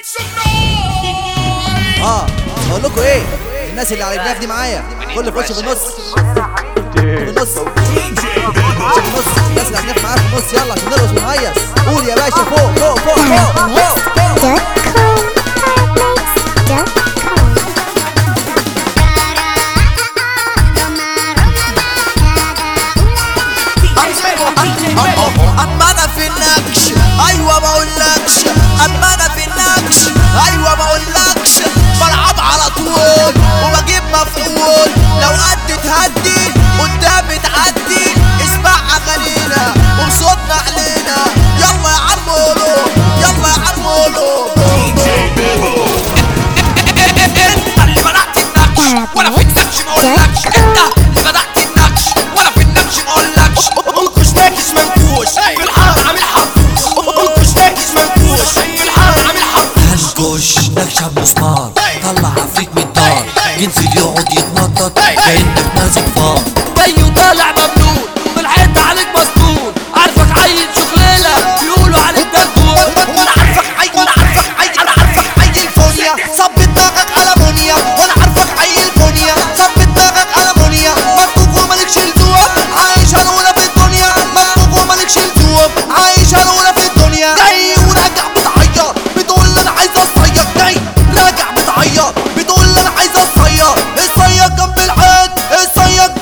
اه بقول لكم ايه الناس اللي على الجناح دي معايا كل يخش في النص في النص في النص الناس اللي على الجناح معايا في النص يلا عشان نرقص ونهيص قول يا باشا فوق فوق فوق فوق فوق اما انا في النكش ايوه ما اقولكش اما انا في النكش ايوه ما اقولكش بلعب على طول وبجيب مفعول لو قد تهدي قدامي تعدي اسمع اغانينا وبصوتنا علينا يلا يا عم قولوا يلا يا عم قولوا انت اللي بدأت النكش ولا في النكش ما اقولكش انت اللي بدأت النكش ولا في النكش ما اقولكش انكش ناكش منكوش في الحار عامل حرفوش انكش ناكش منكوش في الحار عامل حرفوش هنكش نكشة بمسمار طلع عفريت من الدار ينزل يقعد يتنطط كأنك ماسك فار جاي وطالع ممنون بالحيط عليك مسطول عارفك عيل شغليلة بيقولوا عليك دلدول وانا عارفك عيل وانا عارفك عيل انا عارفك عيل فونيا صب دماغك على مونيا وانا عارفك عيل فونيا صب دماغك على مونيا مكتوب ومالكش الزوم عايش الاولى في الدنيا مكتوب ومالكش الزوم عايش الاولى في الدنيا جاي وراجع بتعيط بتقول لي انا عايز اصيط جاي راجع بتعيط بتقول لي انا عايز اصيط الصياد جنب الحيط الصياد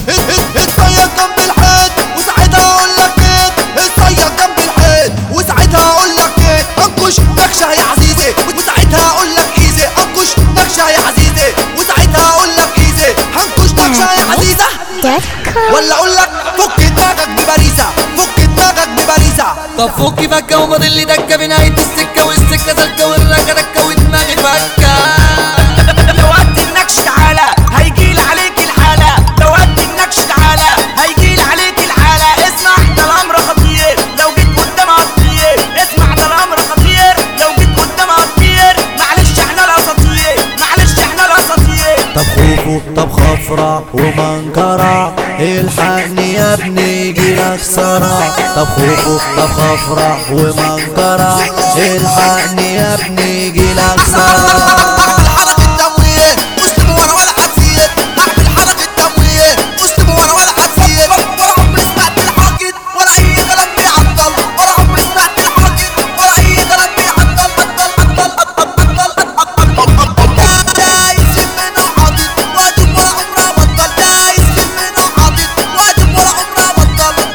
الصياد جنب الحيط وساعتها اقول لك ايه الصياد جنب الحيط وساعتها اقول لك ايه انكش نكشه يا عزيزي وساعتها اقول لك ايزي انكش نكشه يا عزيزي وساعتها اقول لك ايزي هنكش نكشه يا عزيزه ولا اقول لك فك دماغك ببريزه فك دماغك ببريزه طب فكي فكة وفاضل لي دكة بنهاية السكة والسكة سلكة والركة دكة ودماغي فكة لو قد النكش تعالى هيجيل عليك الحالة لو قد النكش تعالى هيجيل عليك الحالة اسمع ده الأمر خطير لو جيت قدام خطير اسمع ده الأمر خطير لو جيت قدام خطير معلش احنا الأساطير معلش احنا الأساطير طب خوفو طب خفرة ومنكرة الحقني يا ابني يجيلك صرع طب خوفو طب خفرة ومنكرة الحقني يا ابني يجيلك صرع اعمل حركة تمويه مسلم ورا ولا عزيز اعمل حركة تمويه مسلم ورا ولا عزيز ولا عمري سمعت الحاجد ولا اي كلام بيعطل ولا عمري سمعت الحاجد ولا اي كلام بيعطل عطل عطل عطل عطل دايس منه حاطط وقت ورا عمره بطل دايس منه حاطط وقت ورا عمره بطل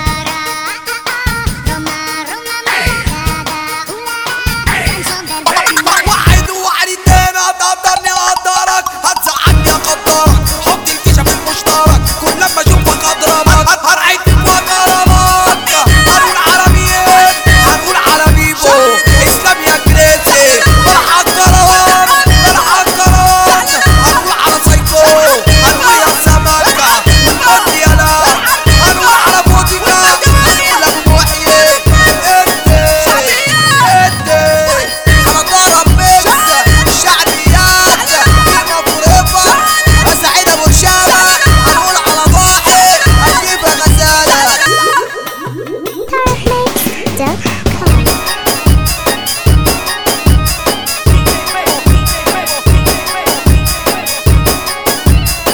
واحد وواحد اتنين هتقدرني اقدرك هتزعلني اقدرك حط الفيشه في المشترك كل لما اشوفك اضربك هرعيك واضربك هنقول عربيين هنقول على بيبو اسلام يا كريسي فرح الكرم فرح الكرم هنقول على سايكو هنقول يا سمكه ونقول يا لا هنقول على بوديكا هنقول ابو محيي ادي ادي انا ضرب ميكس شعبيات المضربة اسعد ابو شامة هنقول على ضاحي اجيبها غزالة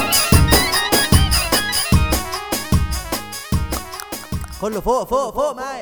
كله فوق فوق فوق معايا